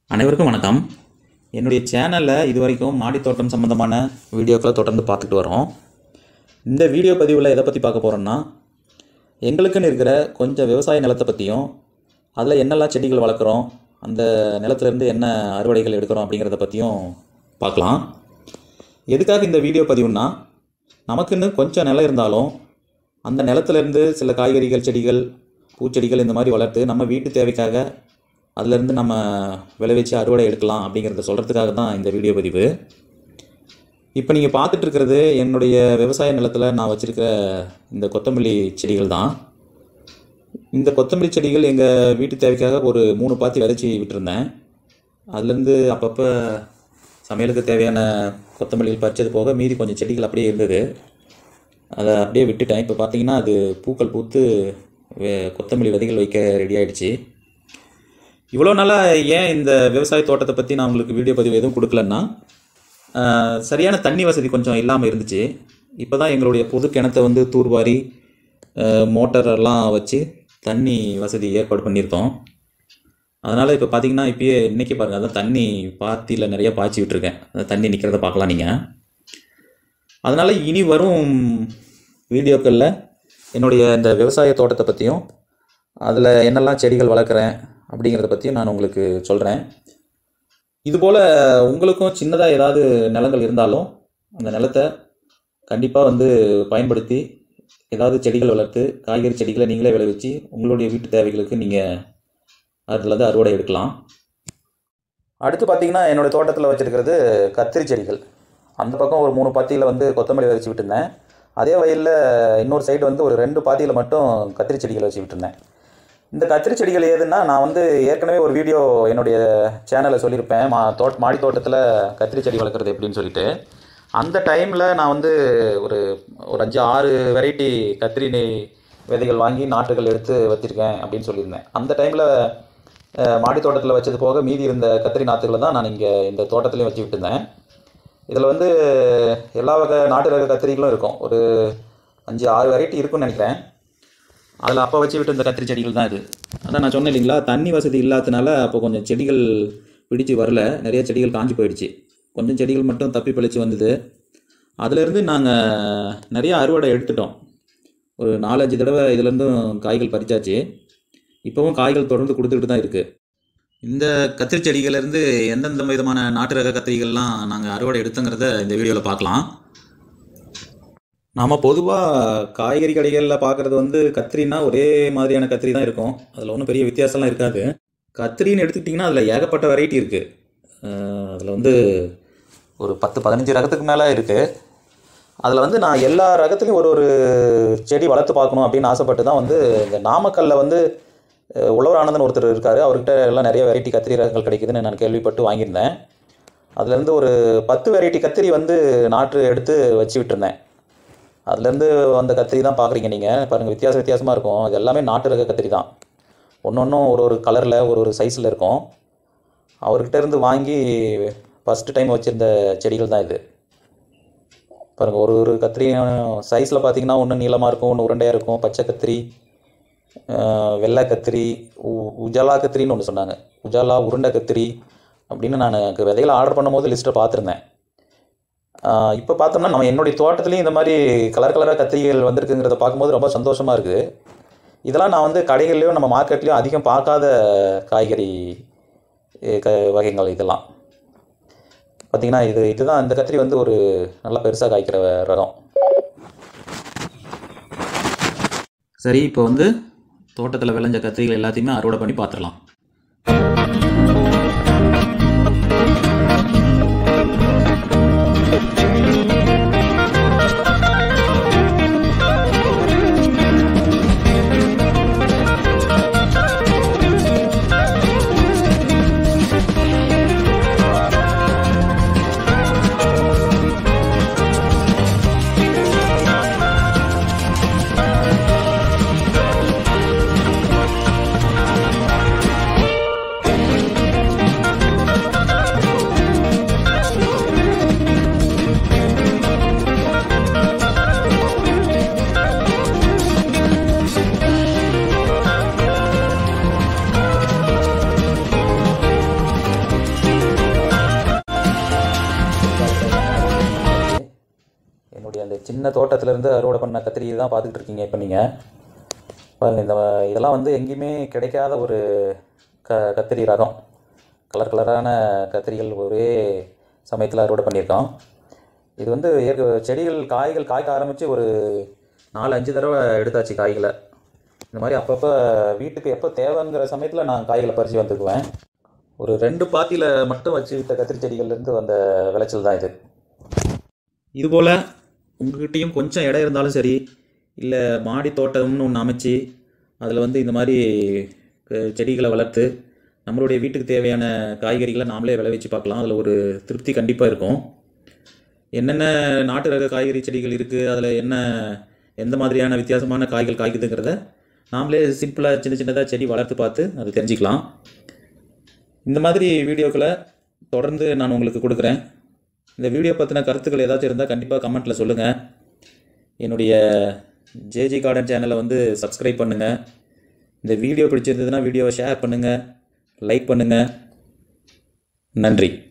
அனைவருக்கும் வணக்கம் என்னுடைய சேனலில் இது வரைக்கும் மாடித்தோட்டம் சம்மந்தமான வீடியோக்களை தொடர்ந்து பார்த்துட்டு வரோம் இந்த வீடியோ பதிவில் எதை பற்றி பார்க்க போகிறோன்னா எங்களுக்குன்னு இருக்கிற கொஞ்சம் விவசாய நிலத்தை பற்றியும் அதில் என்னெல்லாம் செடிகள் வளர்க்குறோம் அந்த நிலத்துலேருந்து என்ன அறுவடைகள் எடுக்கிறோம் அப்படிங்கிறத பற்றியும் பார்க்கலாம் எதுக்காக இந்த வீடியோ பதிவுன்னா நமக்குன்னு கொஞ்சம் நிலம் இருந்தாலும் அந்த நிலத்துலேருந்து சில காய்கறிகள் செடிகள் பூச்செடிகள் இந்த மாதிரி வளர்த்து நம்ம வீட்டு தேவைக்காக அதிலேருந்து நம்ம விளைவிச்சு அறுவடை எடுக்கலாம் அப்படிங்கிறத சொல்கிறதுக்காக தான் இந்த வீடியோ பதிவு இப்போ நீங்கள் பார்த்துட்டு இருக்கிறது என்னுடைய விவசாய நிலத்தில் நான் வச்சுருக்கிற இந்த கொத்தமல்லி செடிகள் தான் இந்த கொத்தமல்லி செடிகள் எங்கள் வீட்டு தேவைக்காக ஒரு மூணு பாத்தி விதைச்சி விட்டுருந்தேன் அதுலேருந்து அப்பப்போ சமையலுக்கு தேவையான கொத்தமல்லிகள் பறிச்சது போக மீதி கொஞ்சம் செடிகள் அப்படியே இருந்தது அதை அப்படியே விட்டுட்டேன் இப்போ பார்த்தீங்கன்னா அது பூக்கள் பூத்து வே- கொத்தமல்லி விதைகள் வைக்க ரெடி ஆயிடுச்சு இவ்வளோ நாளாக ஏன் இந்த விவசாய தோட்டத்தை பற்றி நான் உங்களுக்கு வீடியோ பதிவு எதுவும் கொடுக்கலன்னா ஆஹ், சரியான தண்ணி வசதி கொஞ்சம் இல்லாமல் இருந்துச்சு இப்போ தான் எங்களுடைய பொது கிணத்தை வந்து தூர்வாரி மோட்டார் எல்லாம் வச்சு தண்ணி வசதி ஏற்பாடு பண்ணியிருக்கோம் அதனால் இப்போ பார்த்தீங்கன்னா இப்பயே இன்றைக்கி பாருங்கள் அதான் தண்ணி பாத்தியில் நிறைய பாய்ச்சி விட்டுருக்கேன் அந்த தண்ணி நிற்கிறத பார்க்கலாம் நீங்கள் அதனால் இனி வரும் வீடியோக்களில் என்னுடைய இந்த விவசாய தோட்டத்தை பற்றியும் அதில் என்னெல்லாம் செடிகள் வளர்க்குறேன் அப்படிங்கிறத பற்றியும் நான் உங்களுக்கு சொல்கிறேன் இதுபோல் உங்களுக்கும் சின்னதாக ஏதாவது நிலங்கள் இருந்தாலும் அந்த நிலத்தை கண்டிப்பாக வந்து பயன்படுத்தி ஏதாவது செடிகள் வளர்த்து காய்கறி செடிகளை நீங்களே விளைவிச்சு உங்களுடைய வீட்டு தேவைகளுக்கு நீங்கள் அதில் இருந்து அறுவடை எடுக்கலாம் அடுத்து பார்த்தீங்கன்னா என்னோடய தோட்டத்தில் வச்சுருக்கிறது கத்திரி செடிகள் அந்த பக்கம் ஒரு மூணு பாத்தியில் வந்து கொத்தமல்லி விதைச்சி விட்டுருந்தேன் அதே வயலில் இன்னொரு சைடு வந்து ஒரு ரெண்டு பாத்தியில் மட்டும் கத்திரி செடிகள் வச்சு விட்டுருந்தேன் இந்த கத்திரி செடிகள் ஏதுன்னா நான் வந்து ஏற்கனவே ஒரு வீடியோ என்னுடைய சேனலில் சொல்லியிருப்பேன் மா தோட்ட மாடி தோட்டத்தில் கத்திரி செடி வளர்க்குறது எப்படின்னு சொல்லிட்டு அந்த டைமில் நான் வந்து ஒரு ஒரு அஞ்சு ஆறு வெரைட்டி கத்திரி நெய் விதைகள் வாங்கி நாற்றுகள் எடுத்து வச்சிருக்கேன் அப்படின்னு சொல்லியிருந்தேன் அந்த டைமில் மாடி தோட்டத்தில் வச்சது போக மீதி இருந்த கத்திரி நாற்றுகளை தான் நான் இங்கே இந்த தோட்டத்துலேயும் வச்சு விட்டுருந்தேன் இதில் வந்து எல்லா வகை நாட்டு ரக கத்திரிகளும் இருக்கும் ஒரு அஞ்சு ஆறு வெரைட்டி இருக்கும்னு நினைக்கிறேன் அதில் அப்போ வச்சு விட்டு இந்த கத்திரி செடிகள் தான் இது அதான் நான் சொன்னேன் இல்லைங்களா தண்ணி வசதி இல்லாததுனால அப்போ கொஞ்சம் செடிகள் பிடிச்சு வரல நிறைய செடிகள் காஞ்சி போயிடுச்சு கொஞ்சம் செடிகள் மட்டும் தப்பி பிழைச்சி வந்தது அதிலேருந்து நாங்கள் நிறைய அறுவடை எடுத்துட்டோம் ஒரு நாலஞ்சு தடவை இதுலேருந்தும் காய்கள் பறிச்சாச்சு இப்போவும் காய்கள் தொடர்ந்து கொடுத்துக்கிட்டு தான் இருக்குது இந்த கத்திரி செடிகள்லேருந்து எந்தெந்த விதமான நாட்டு ரக கத்திரிகள்லாம் நாங்கள் அறுவடை எடுத்தோங்கிறத இந்த வீடியோவில் பார்க்கலாம் நாம் பொதுவாக காய்கறி கடைகளில் பார்க்குறது வந்து கத்திரினா ஒரே மாதிரியான கத்திரி தான் இருக்கும் அதில் ஒன்றும் பெரிய வித்தியாசம்லாம் இருக்காது கத்திரின்னு எடுத்துக்கிட்டிங்கன்னா அதில் ஏகப்பட்ட வெரைட்டி இருக்குது அதில் வந்து ஒரு பத்து பதினஞ்சு ரகத்துக்கு மேலே இருக்குது அதில் வந்து நான் எல்லா ரகத்துலையும் ஒரு ஒரு செடி வளர்த்து பார்க்கணும் அப்படின்னு ஆசைப்பட்டு தான் வந்து இந்த நாமக்கல்லில் வந்து அஹ், உழவர் ஆனந்தன் ஒருத்தர் இருக்கார் அவர்கிட்ட எல்லாம் நிறைய வெரைட்டி கத்திரி ரகங்கள் கிடைக்குதுன்னு நான் கேள்விப்பட்டு வாங்கியிருந்தேன் அதுலேருந்து ஒரு பத்து வெரைட்டி கத்திரி வந்து நாற்று எடுத்து வச்சு விட்டுருந்தேன் அதுலேருந்து அந்த கத்திரி தான் பார்க்குறீங்க நீங்கள் பாருங்கள் வித்தியாச வித்தியாசமாக இருக்கும் அது எல்லாமே நாட்டு ரக கத்திரி தான் ஒன்று ஒன்றும் ஒரு ஒரு கலரில் ஒரு ஒரு சைஸில் இருக்கும் அவர்கிட்ட இருந்து வாங்கி ஃபஸ்ட்டு டைம் வச்சுருந்த செடிகள் தான் இது பாருங்கள் ஒரு ஒரு கத்திரியும் சைஸில் பார்த்தீங்கன்னா ஒன்று நீளமாக இருக்கும் ஒன்று உருண்டையாக இருக்கும் பச்சை கத்திரி ஆஹ், வெள்ளை கத்திரி உ உஜாலா கத்திரின்னு ஒன்று சொன்னாங்க உஜாலா உருண்டை கத்திரி அப்படின்னு நான் விதைகளை ஆர்டர் பண்ணும்போது லிஸ்ட்டை பார்த்துருந்தேன் இப்போ பார்த்தோம்னா நம்ம என்னுடைய தோட்டத்துலேயும் இந்த மாதிரி கலர் கலராக கத்திரிகள் வந்திருக்குங்கிறத பார்க்கும்போது ரொம்ப சந்தோஷமாக இருக்குது இதெல்லாம் நான் வந்து கடைகள்லையும் நம்ம மார்க்கெட்லேயும் அதிகம் பார்க்காத காய்கறி அஹ், க வகைகள் இதெல்லாம் பார்த்தீங்கன்னா இது இதுதான் இந்த கத்திரி வந்து ஒரு நல்லா பெருசாக காய்க்கிற ரகம் சரி இப்போ வந்து தோட்டத்தில் விளைஞ்ச கத்திரிகள் எல்லாத்தையுமே அறுவடை பண்ணி பார்த்துடலாம் சின்ன தோட்டத்திலேருந்து அறுவடை பண்ண கத்திரி தான் பார்த்துக்கிட்டு இருக்கீங்க இப்போ நீங்கள் பாருங்கள் இந்த இதெல்லாம் வந்து எங்கேயுமே கிடைக்காத ஒரு க கத்திரி ரகம் கலர் கலரான கத்திரிகள் ஒரே சமயத்தில் அறுவடை பண்ணியிருக்கோம் இது வந்து ஏற்க செடிகள் காய்கள் காய்க்க ஆரம்பித்து ஒரு நாலு அஞ்சு தடவை எடுத்தாச்சு காய்களை இந்த மாதிரி அப்பப்போ வீட்டுக்கு எப்போ தேவைங்கிற சமயத்தில் நான் காய்களை பறித்து வந்துக்குவேன் ஒரு ரெண்டு பாத்தியில் மட்டும் வச்சு விட்ட கத்திரி செடிகள்லேருந்து வந்த விளைச்சல் தான் இது இதுபோல் உங்ககிட்டயும் கொஞ்சம் இடம் இருந்தாலும் சரி இல்லை மாடி தோட்டம்னு ஒன்று அமைச்சு அதில் வந்து இந்த மாதிரி அஹ், செடிகளை வளர்த்து நம்மளுடைய வீட்டுக்கு தேவையான காய்கறிகளை நாமளே விளைவிச்சு பார்க்கலாம் அதில் ஒரு திருப்தி கண்டிப்பாக இருக்கும் என்னென்ன நாட்டு ரக காய்கறி செடிகள் இருக்குது அதில் என்ன எந்த மாதிரியான வித்தியாசமான காய்கள் காய்க்குதுங்கிறத நாமளே சிம்பிளாக சின்ன சின்னதாக செடி வளர்த்து பார்த்து அது தெரிஞ்சுக்கலாம் இந்த மாதிரி வீடியோக்களை தொடர்ந்து நான் உங்களுக்கு கொடுக்குறேன் இந்த வீடியோ பற்றின கருத்துக்கள் ஏதாச்சும் இருந்தால் கண்டிப்பாக கமெண்ட்டில் சொல்லுங்கள் என்னுடைய ஜேஜி கார்டன் சேனலை வந்து சப்ஸ்கிரைப் பண்ணுங்கள் இந்த வீடியோ பிடிச்சிருந்ததுன்னா வீடியோவை ஷேர் பண்ணுங்கள் லைக் பண்ணுங்கள் நன்றி